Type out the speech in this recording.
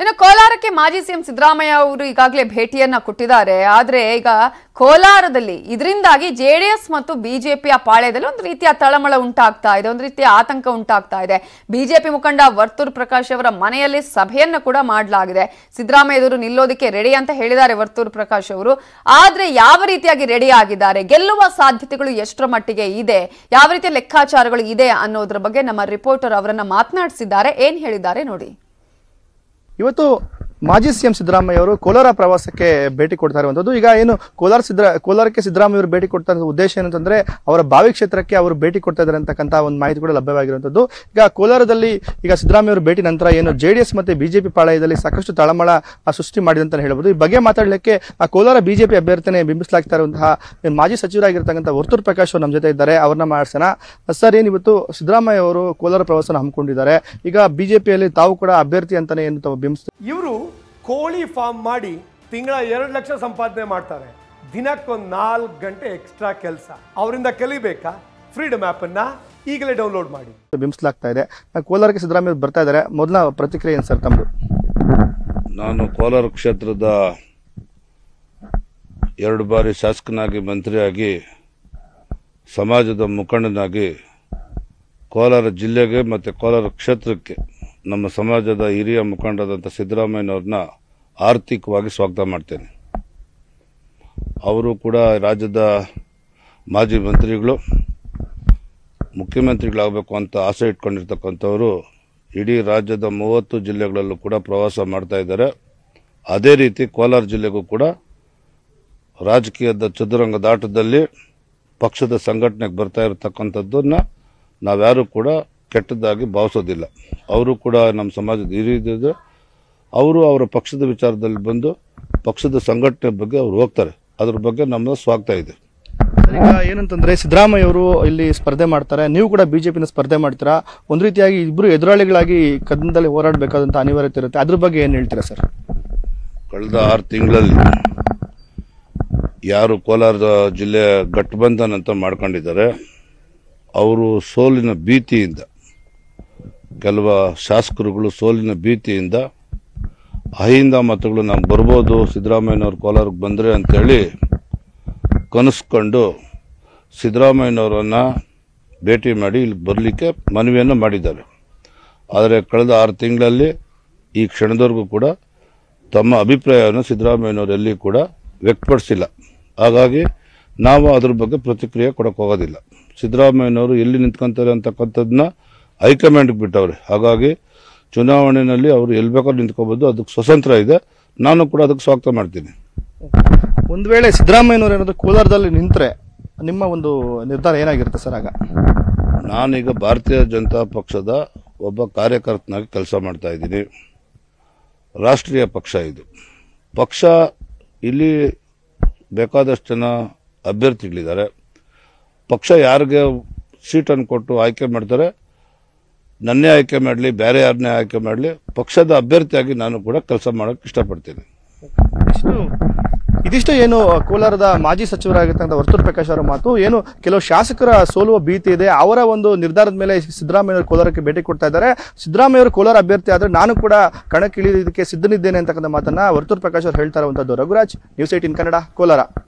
ಇನ್ನು ಕೋಲಾರಕ್ಕೆ ಮಾಜಿ ಸಿಎಂ ಸಿದ್ದರಾಮಯ್ಯ ಅವರು ಈಗಾಗಲೇ ಭೇಟಿಯನ್ನ ಕೊಟ್ಟಿದ್ದಾರೆ ಆದ್ರೆ ಈಗ ಕೋಲಾರದಲ್ಲಿ ಇದರಿಂದಾಗಿ ಜೆಡಿಎಸ್ ಮತ್ತು ಬಿಜೆಪಿಯ ಪಾಳ್ಯದಲ್ಲಿ ಒಂದು ರೀತಿಯ ತಳಮಳ ಉಂಟಾಗ್ತಾ ಇದೆ ಒಂದು ರೀತಿಯ ಆತಂಕ ಉಂಟಾಗ್ತಾ ಇದೆ ಬಿಜೆಪಿ ಮುಖಂಡ ವರ್ತೂರ್ ಪ್ರಕಾಶ್ ಅವರ ಮನೆಯಲ್ಲಿ ಸಭೆಯನ್ನ ಕೂಡ ಮಾಡಲಾಗಿದೆ ಸಿದ್ದರಾಮಯ್ಯ ಎದುರು ನಿಲ್ಲೋದಕ್ಕೆ ರೆಡಿ ಅಂತ ಹೇಳಿದ್ದಾರೆ ವರ್ತೂರ್ ಪ್ರಕಾಶ್ ಅವರು ಆದ್ರೆ ಯಾವ ರೀತಿಯಾಗಿ ರೆಡಿ ಆಗಿದ್ದಾರೆ ಗೆಲ್ಲುವ ಸಾಧ್ಯತೆಗಳು ಎಷ್ಟರ ಮಟ್ಟಿಗೆ ಇದೆ ಯಾವ ರೀತಿಯ ಲೆಕ್ಕಾಚಾರಗಳು ಇದೆ ಅನ್ನೋದ್ರ ಬಗ್ಗೆ ನಮ್ಮ ರಿಪೋರ್ಟರ್ ಅವರನ್ನ ಮಾತನಾಡಿಸಿದ್ದಾರೆ ಏನ್ ಹೇಳಿದ್ದಾರೆ ನೋಡಿ ಇವತ್ತು ಮಾಜಿ ಸಿಎಂ ಸಿದ್ದರಾಮಯ್ಯ ಅವರು ಕೋಲಾರ ಪ್ರವಾಸಕ್ಕೆ ಭೇಟಿ ಕೊಡ್ತಾ ಇರುವಂತದ್ದು ಈಗ ಏನು ಕೋಲಾರ ಸಿದ್ದರ ಕೋಲಾರಕ್ಕೆ ಸಿದ್ದರಾಮಯ್ಯ ಅವರು ಭೇಟಿ ಕೊಡ್ತಾ ಇರೋ ಉದ್ದೇಶ ಏನಂತಂದ್ರೆ ಅವರ ಬಾವಿ ಕ್ಷೇತ್ರಕ್ಕೆ ಅವರು ಭೇಟಿ ಕೊಡ್ತಾ ಇದ್ದಾರೆ ಅಂತಕ್ಕಂಥ ಒಂದು ಮಾಹಿತಿ ಕೂಡ ಲಭ್ಯವಾಗಿರುವಂತದ್ದು ಈಗ ಕೋಲಾರದಲ್ಲಿ ಈಗ ಸಿದ್ದರಾಮಯ್ಯ ಅವರು ಭೇಟಿ ನಂತರ ಏನು ಜೆಡಿಎಸ್ ಮತ್ತೆ ಬಿಜೆಪಿ ಪಾಳಯದಲ್ಲಿ ಸಾಕಷ್ಟು ತಳಮಳ ಆ, ಸೃಷ್ಟಿ ಮಾಡಿದೆ ಅಂತ ಹೇಳ್ಬೋದು ಈ ಬಗ್ಗೆ ಮಾತಾಡಲಿಕ್ಕೆ ಆ ಕೋಲಾರ ಬಿಜೆಪಿ ಅಭ್ಯರ್ಥಿನೇ ಬಿಂಬಿಸಲಾಗ್ತಾ ಇರುವಂತಹ ಏನು ಮಾಜಿ ಸಚಿವರಾಗಿರ್ತಕ್ಕಂಥ ವರ್ತೂರ್ ಪ್ರಕಾಶ್ ಅವರು ನಮ್ಮ ಜೊತೆ ಇದ್ದಾರೆ ಅವ್ರನ್ನ ಮಾಡಿಸೋಣ ಸರ್ ಏನು ಇವತ್ತು ಸಿದ್ದರಾಮಯ್ಯ ಅವರು ಕೋಲಾರ ಪ್ರವಾಸನ ಹಮ್ಮಿಕೊಂಡಿದ್ದಾರೆ ಈಗ ಬಿಜೆಪಿಯಲ್ಲಿ ತಾವು ಕೂಡ ಅಭ್ಯರ್ಥಿ ಅಂತಾನೆ ಏನು ತಾವು ಬಿಂಬಿಸ್ತಾರೆ ಇವರು ಕೋಳಿ ಫಾರ್ಮ್ ಮಾಡಿ ತಿಂಗಳ ಎರಡು ಲಕ್ಷ ಸಂಪಾದನೆ ಮಾಡ್ತಾರೆ ದಿನಕ್ಕೊಂದು ನಾಲ್ಕು ಗಂಟೆ ಎಕ್ಸ್ಟ್ರಾ ಕೆಲಸ ಅವರಿಂದ ಕಲಿಬೇಕಾ ಫ್ರೀಡಮ್ ಆ್ಯಪನ್ನು ಈಗಲೇ ಡೌನ್ಲೋಡ್ ಮಾಡಿ ಬಿಂಬಿಸಲಾಗ್ತಾ ಇದೆ ಕೋಲಾರಕ್ಕೆ ಸಿದ್ದರಾಮಯ್ಯ ಅವ್ರು ಬರ್ತಾ ಇದ್ದಾರೆ ಮೊದಲ ಪ್ರತಿಕ್ರಿಯೆ ಏನು ಸರ್ ತಮ್ಮದು ನಾನು ಕೋಲಾರ ಕ್ಷೇತ್ರದ ಎರಡು ಬಾರಿ ಶಾಸಕನಾಗಿ ಮಂತ್ರಿಯಾಗಿ ಸಮಾಜದ ಮುಖಂಡನಾಗಿ ಕೋಲಾರ ಜಿಲ್ಲೆಗೆ ಮತ್ತು ಕೋಲಾರ ಕ್ಷೇತ್ರಕ್ಕೆ ನಮ್ಮ ಸಮಾಜದ ಹಿರಿಯ ಮುಖಂಡರಾದಂಥ ಸಿದ್ದರಾಮಯ್ಯನವ್ರನ್ನ ಆರ್ಥಿಕವಾಗಿ ಸ್ವಾಗತ ಮಾಡ್ತೇನೆ ಅವರು ಕೂಡ ರಾಜ್ಯದ ಮಾಜಿ ಮಂತ್ರಿಗಳು ಮುಖ್ಯಮಂತ್ರಿಗಳಾಗಬೇಕು ಅಂತ ಆಸೆ ಇಟ್ಕೊಂಡಿರ್ತಕ್ಕಂಥವರು ಇಡೀ ರಾಜ್ಯದ ಮೂವತ್ತು ಜಿಲ್ಲೆಗಳಲ್ಲೂ ಕೂಡ ಪ್ರವಾಸ ಮಾಡ್ತಾ ಇದ್ದಾರೆ ಅದೇ ರೀತಿ ಕೋಲಾರ ಜಿಲ್ಲೆಗೂ ಕೂಡ ರಾಜಕೀಯದ ಚದುರಂಗದ ಆಟದಲ್ಲಿ ಪಕ್ಷದ ಸಂಘಟನೆಗೆ ಬರ್ತಾ ಇರತಕ್ಕಂಥದ್ದನ್ನ ನಾವ್ಯಾರೂ ಕೂಡ ಕೆಟ್ಟದ್ದಾಗಿ ಭಾವಿಸೋದಿಲ್ಲ ಅವರು ಕೂಡ ನಮ್ಮ ಸಮಾಜದ ಹಿರಿಯದಿದೆ ಅವರು ಅವರ ಪಕ್ಷದ ವಿಚಾರದಲ್ಲಿ ಬಂದು ಪಕ್ಷದ ಸಂಘಟನೆ ಬಗ್ಗೆ ಅವ್ರು ಹೋಗ್ತಾರೆ ಅದ್ರ ಬಗ್ಗೆ ನಮ್ಮ ಸ್ವಾಗತ ಇದೆ ಈಗ ಏನಂತಂದ್ರೆ ಸಿದ್ದರಾಮಯ್ಯ ಅವರು ಇಲ್ಲಿ ಸ್ಪರ್ಧೆ ಮಾಡ್ತಾರೆ ನೀವು ಕೂಡ ಬಿಜೆಪಿನ ಸ್ಪರ್ಧೆ ಮಾಡ್ತೀರಾ ಒಂದು ರೀತಿಯಾಗಿ ಇಬ್ರು ಎದುರಾಳಿಗಳಾಗಿ ಕದನದಲ್ಲಿ ಹೋರಾಡಬೇಕಾದಂತ ಅನಿವಾರ್ಯತೆ ಇರುತ್ತೆ ಅದ್ರ ಬಗ್ಗೆ ಏನು ಹೇಳ್ತೀರಾ ಸರ್ ಕಳೆದ ಆರು ತಿಂಗಳಲ್ಲಿ ಯಾರು ಕೋಲಾರ ಜಿಲ್ಲೆ ಗಠಬಂಧನ್ ಅಂತ ಮಾಡ್ಕೊಂಡಿದ್ದಾರೆ ಅವರು ಸೋಲಿನ ಭೀತಿಯಿಂದ ಕೆಲವ ಶಾಸಕರುಗಳು ಸೋಲಿನ ಭೀತಿಯಿಂದ ಅಹಿಂದ ಮತಗಳು ನಮ್ಗೆ ಬರ್ಬೋದು ಸಿದ್ದರಾಮಯ್ಯನವ್ರು ಕೋಲಾರಕ್ಕೆ ಬಂದರೆ ಅಂತೇಳಿ ಕನಸ್ಕೊಂಡು ಸಿದ್ದರಾಮಯ್ಯನವರನ್ನು ಭೇಟಿ ಮಾಡಿ ಇಲ್ಲಿ ಬರಲಿಕ್ಕೆ ಮನವಿಯನ್ನು ಮಾಡಿದ್ದಾರೆ ಆದರೆ ಕಳೆದ ಆರು ತಿಂಗಳಲ್ಲಿ ಈ ಕ್ಷಣದವರೆಗೂ ಕೂಡ ತಮ್ಮ ಅಭಿಪ್ರಾಯವನ್ನು ಸಿದ್ದರಾಮಯ್ಯನವರು ಎಲ್ಲಿ ಕೂಡ ವ್ಯಕ್ತಪಡಿಸಿಲ್ಲ ಹಾಗಾಗಿ ನಾವು ಅದ್ರ ಬಗ್ಗೆ ಪ್ರತಿಕ್ರಿಯೆ ಕೊಡಕ್ಕೆ ಹೋಗೋದಿಲ್ಲ ಸಿದ್ದರಾಮಯ್ಯನವರು ಎಲ್ಲಿ ನಿಂತ್ಕೊಂತಾರೆ ಅಂತಕ್ಕಂಥದ್ದನ್ನ ಹೈಕಮಾಂಡ್ಗೆ ಬಿಟ್ಟವ್ರೆ ಹಾಗಾಗಿ ಚುನಾವಣೆಯಲ್ಲಿ ಅವರು ಎಲ್ಲಿ ಬೇಕಾದ್ರೂ ನಿಂತ್ಕೋಬೋದು ಅದಕ್ಕೆ ಸ್ವತಂತ್ರ ಇದೆ ನಾನು ಕೂಡ ಅದಕ್ಕೆ ಸ್ವಾಗತ ಮಾಡ್ತೀನಿ ಒಂದು ವೇಳೆ ಸಿದ್ದರಾಮಯ್ಯನವರು ಏನಾದ್ರು ಕೋಲಾರದಲ್ಲಿ ನಿಂತರೆ ನಿಮ್ಮ ಒಂದು ನಿರ್ಧಾರ ಏನಾಗಿರುತ್ತೆ ಸರ್ ಆಗ ನಾನೀಗ ಭಾರತೀಯ ಜನತಾ ಪಕ್ಷದ ಒಬ್ಬ ಕಾರ್ಯಕರ್ತನಾಗಿ ಕೆಲಸ ಮಾಡ್ತಾ ಇದ್ದೀನಿ ರಾಷ್ಟ್ರೀಯ ಪಕ್ಷ ಇದು ಪಕ್ಷ ಇಲ್ಲಿ ಬೇಕಾದಷ್ಟು ಜನ ಅಭ್ಯರ್ಥಿಗಳಿದ್ದಾರೆ ಪಕ್ಷ ಯಾರಿಗೆ ಸೀಟನ್ನು ಕೊಟ್ಟು ಆಯ್ಕೆ ಮಾಡ್ತಾರೆ ನನ್ನೇ ಆಯ್ಕೆ ಮಾಡಲಿ ಬೇರೆ ಯಾರನ್ನೇ ಆಯ್ಕೆ ಮಾಡಲಿ ಪಕ್ಷದ ಅಭ್ಯರ್ಥಿಯಾಗಿ ನಾನು ಕೂಡ ಕೆಲಸ ಮಾಡೋಕ್ಕೆ ಇಷ್ಟಪಡ್ತೀನಿ ಇಷ್ಟು ಇದಿಷ್ಟು ಏನು ಕೋಲಾರದ ಮಾಜಿ ಸಚಿವರಾಗಿರ್ತಕ್ಕಂಥ ವರ್ತೂರ್ ಪ್ರಕಾಶ್ ಅವರ ಮಾತು ಏನು ಕೆಲವು ಶಾಸಕರ ಸೋಲುವ ಭೀತಿ ಇದೆ ಅವರ ಒಂದು ನಿರ್ಧಾರದ ಮೇಲೆ ಸಿದ್ದರಾಮಯ್ಯ ಅವರು ಕೋಲಾರಕ್ಕೆ ಭೇಟಿ ಕೊಡ್ತಾ ಇದ್ದಾರೆ ಸಿದ್ದರಾಮಯ್ಯ ಅವರು ಕೋಲಾರ ಅಭ್ಯರ್ಥಿ ಆದ್ರೆ ನಾನು ಕೂಡ ಕಣಕ್ಕಿಳಿಯೋದಕ್ಕೆ ಸಿದ್ಧನಿದ್ದೇನೆ ಅಂತಕ್ಕಂಥ ಮಾತನ್ನ ವರ್ತೂರ್ ಪ್ರಕಾಶ್ ಅವರು ಹೇಳ್ತಾ ಇರುವಂತದ್ದು ರಘುರಾಜ್ ನ್ಯೂಸ್ ಏಟಿನ್ ಕನ್ನಡ ಕೋಲಾರ